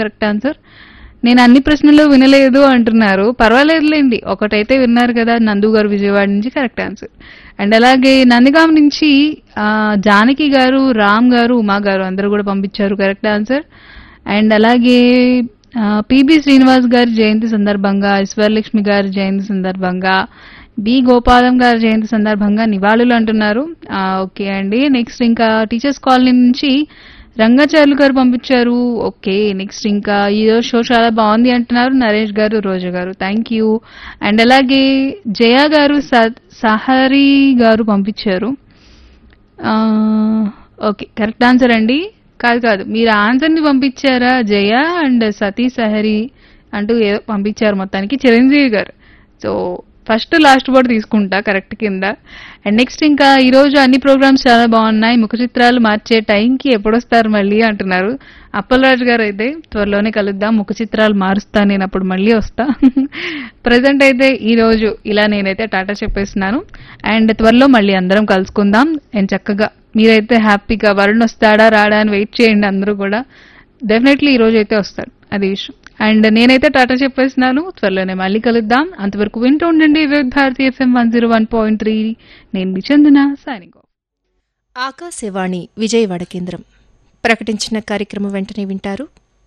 correct answer నేను అన్ని ప్రశ్నలు వినలేదు అంటున్నారు పర్వాలేదులేండి ఒకటైతే విన్నారు కదా నందు గారు విజయవాడ నుంచి కరెక్ట్ ఆన్సర్ అండ్ అలాగే నందిగాం నుంచి ఆ, జానకి గారు రామ్ గారు ఉమా గారు అందరూ కూడా పంపించారు కరెక్ట్ ఆన్సర్ అండ్ అలాగే పిబి శ్రీనివాస్ గారి జయంతి సందర్భంగా ఈశ్వర్లక్ష్మి గారి జయంతి సందర్భంగా బి గోపాలం గారి జయంతి సందర్భంగా నివాళులు అంటున్నారు ఆ, ఓకే అండి నెక్స్ట్ ఇంకా టీచర్స్ కాలనీ నుంచి రంగాచార్యులు గారు పంపించారు ఓకే నెక్స్ట్ ఇంకా ఈ రోజు షో చాలా బాగుంది అంటున్నారు నరేష్ గారు రోజా గారు థ్యాంక్ యూ అండ్ అలాగే జయ గారు స- సహరి గారు పంపించారు ఆ, ఓకే కరెక్ట్ ఆన్సర్ అండి కాదు కాదు మీరు ఆన్సర్ ని పంపించారా జయ అండ్ సతీ సహరి అంటూ ఏదో పంపించారు మొత్తానికి చిరంజీవి గారు సో ఫస్ట్ లాస్ట్ వర్డ్ తీసుకుంటా కరెక్ట్ కింద అండ్ నెక్స్ట్ ఇంకా ఈ రోజు అన్ని ప్రోగ్రామ్స్ చాలా బాగున్నాయి ముఖ చిత్రాలు మార్చే టైంకి ఎప్పుడు వస్తారు మళ్ళీ అంటున్నారు అప్పలరాజు గారు అయితే త్వరలోనే కలుద్దాం ముఖ చిత్రాలు మారుస్తా నేను అప్పుడు మళ్ళీ వస్తా ప్రజెంట్ అయితే ఈ రోజు ఇలా నేనైతే టాటా చెప్పేస్తున్నాను అండ్ త్వరలో మళ్ళీ అందరం కలుసుకుందాం అండ్ చక్కగా మీరైతే హ్యాపీగా వరుణ్ వస్తాడా రాడా అని వెయిట్ చేయండి అందరూ కూడా డెఫినెట్లీ ఈ రోజు అయితే వస్తాడు అది విషయం అండ్ నేనైతే టాటా చెప్పేస్తున్నాను త్వరలోనే మళ్ళీ కలుద్దాం అంతవరకు వింటూ ఉండండి Vividh Bharati FM one zero one point three నేను మీ చందన సైనింగ్ ఆఫ్ ఆకాశవాణి విజయవాడ కేంద్రం ప్రకటించిన కార్యక్రమం వెంటనే వింటారు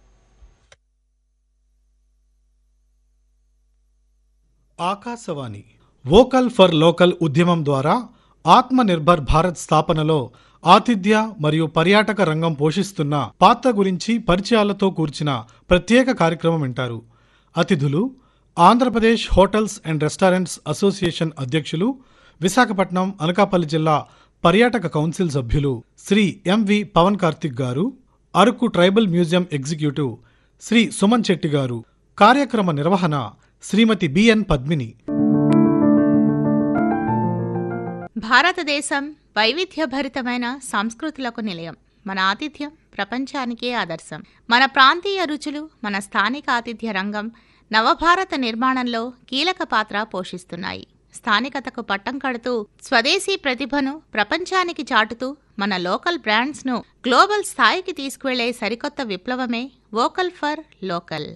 ఆకాశవాణి వోకల్ ఫర్ లోకల్ ఉద్యమం ద్వారా ఆత్మనిర్భర్ భారత్ స్థాపనలో ఆతిథ్య మరియు పర్యాటక రంగం పోషిస్తున్న పాత్ర గురించి పరిచయాలతో కూర్చిన ప్రత్యేక కార్యక్రమం వింటారు అతిథులు Andhra Pradesh hotels and restaurants association అధ్యక్షులు విశాఖపట్నం అనకాపల్లి జిల్లా పర్యాటక కౌన్సిల్ సభ్యులు శ్రీ ఎంవి పవన్ కార్తిక్ గారు Araku tribal museum executive Shri Suman Chetti గారు కార్యక్రమ నిర్వహణ శ్రీమతి బిఎన్ పద్మిని భారతదేశం వైవిధ్యభరితమైన సంస్కృతులకు నిలయం మన ఆతిథ్యం ప్రపంచానికే ఆదర్శం మన ప్రాంతీయ రుచులు మన స్థానిక ఆతిథ్య రంగం నవభారత నిర్మాణంలో కీలక పాత్ర పోషిస్తున్నాయి స్థానికతకు పట్టం కడుతూ స్వదేశీ ప్రతిభను ప్రపంచానికి చాటుతూ మన లోకల్ బ్రాండ్స్ను గ్లోబల్ స్థాయికి తీసుకువెళ్లే సరికొత్త విప్లవమే వోకల్ ఫర్ లోకల్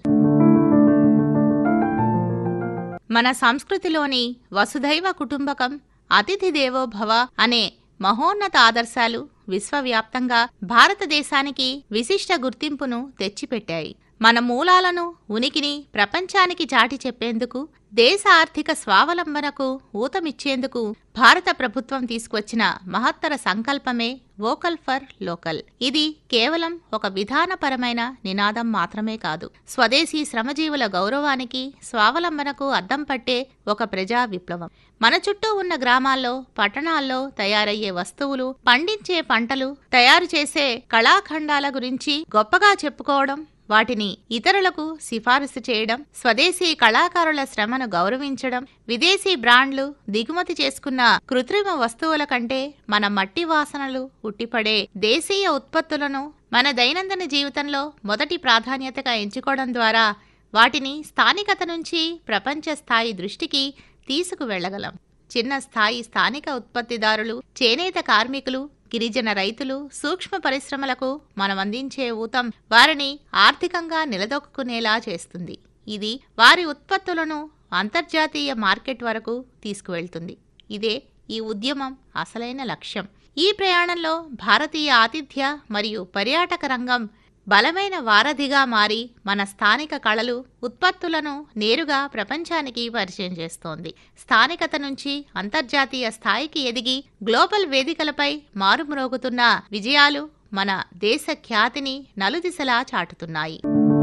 మన సంస్కృతిలోని వసుధైవ కుటుంబకం అతిథి దేవో భవ అనే మహోన్నత ఆదర్శాలు విశ్వవ్యాప్తంగా భారతదేశానికి విశిష్ట గుర్తింపును తెచ్చిపెట్టాయి మన మూలాలను ఉనికిని ప్రపంచానికి చాటి చెప్పేందుకు దేశ ఆర్థిక స్వావలంబనకు ఊతమిచ్చేందుకు భారత ప్రభుత్వం తీసుకొచ్చిన మహత్తర సంకల్పమే వోకల్ ఫర్ లోకల్ ఇది కేవలం ఒక విధానపరమైన నినాదం మాత్రమే కాదు స్వదేశీ శ్రమజీవుల గౌరవానికి స్వావలంబనకు అద్దం పట్టే ఒక ప్రజా విప్లవం మన చుట్టూ ఉన్న గ్రామాల్లో పట్టణాల్లో తయారయ్యే వస్తువులు పండించే పంటలు తయారు చేసే కళాఖండాల గురించి గొప్పగా చెప్పుకోవడం వాటిని ఇతరులకు సిఫారసు చేయడం స్వదేశీ కళాకారుల శ్రమను గౌరవించడం విదేశీ బ్రాండ్లు దిగుమతి చేసుకున్న కృత్రిమ వస్తువుల కంటే మన మట్టి వాసనలు ఉట్టిపడే దేశీయ ఉత్పత్తులను మన దైనందిన జీవితంలో మొదటి ప్రాధాన్యతగా ఎంచుకోవడం ద్వారా వాటిని స్థానికత నుంచి ప్రపంచ స్థాయి దృష్టికి తీసుకువెళ్లగలం చిన్న స్థాయి స్థానిక ఉత్పత్తిదారులు చేనేత కార్మికులు గిరిజన రైతులు సూక్ష్మ పరిశ్రమలకు మనం అందించే ఊతం వారిని ఆర్థికంగా నిలదొక్కునేలా చేస్తుంది ఇది వారి ఉత్పత్తులను అంతర్జాతీయ మార్కెట్ వరకు తీసుకువెళ్తుంది ఇదే ఈ ఉద్యమం అసలైన లక్ష్యం ఈ ప్రయాణంలో భారతీయ ఆతిథ్య మరియు పర్యాటక రంగం బలమైన వారధిగా మారి మన స్థానిక కళలు ఉత్పత్తులను నేరుగా ప్రపంచానికి పరిచయం చేస్తోంది స్థానికత నుంచి అంతర్జాతీయ స్థాయికి ఎదిగి గ్లోబల్ వేదికలపై మారుమ్రోగుతున్న విజయాలు మన దేశ ఖ్యాతిని నలుదిశలా చాటుతున్నాయి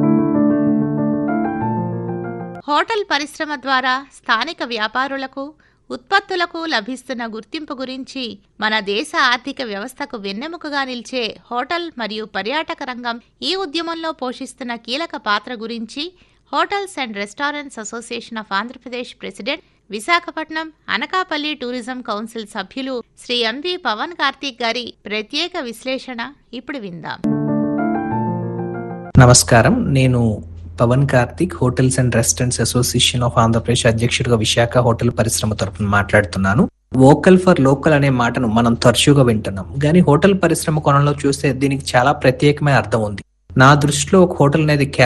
హోటల్ పరిశ్రమ ద్వారా స్థానిక వ్యాపారులకు ఉత్పత్తులకు లభిస్తున్న గుర్తింపు గురించి మన దేశ ఆర్థిక వ్యవస్థకు వెన్నెముకగా నిలిచే హోటల్ మరియు పర్యాటక రంగం ఈ ఉద్యమంలో పోషిస్తున్న కీలక పాత్ర గురించి hotels and restaurants association of Andhra Pradesh president Visakhapatnam Anakapalli tourism council సభ్యులు శ్రీ ఎంవి పవన్ కార్తీక్ గారి ప్రత్యేక విశ్లేషణ ఇప్పుడు విందాం నమస్కారం నేను Pavan Karthik hotels and restaurants association of Andhra Pradesh అధ్యక్షుడిగా విశాఖ హోటల్ పరిశ్రమ తరపున మాట్లాడుతున్నాను వోకల్ ఫర్ లోకల్ అనే మాటను మనం తరచుగా వింటున్నాం కానీ హోటల్ పరిశ్రమ కొనంలో చూస్తే దీనికి చాలా ప్రత్యేకమైన అర్థం ఉంది నా దృష్టిలో ఒక హోటల్ అనేది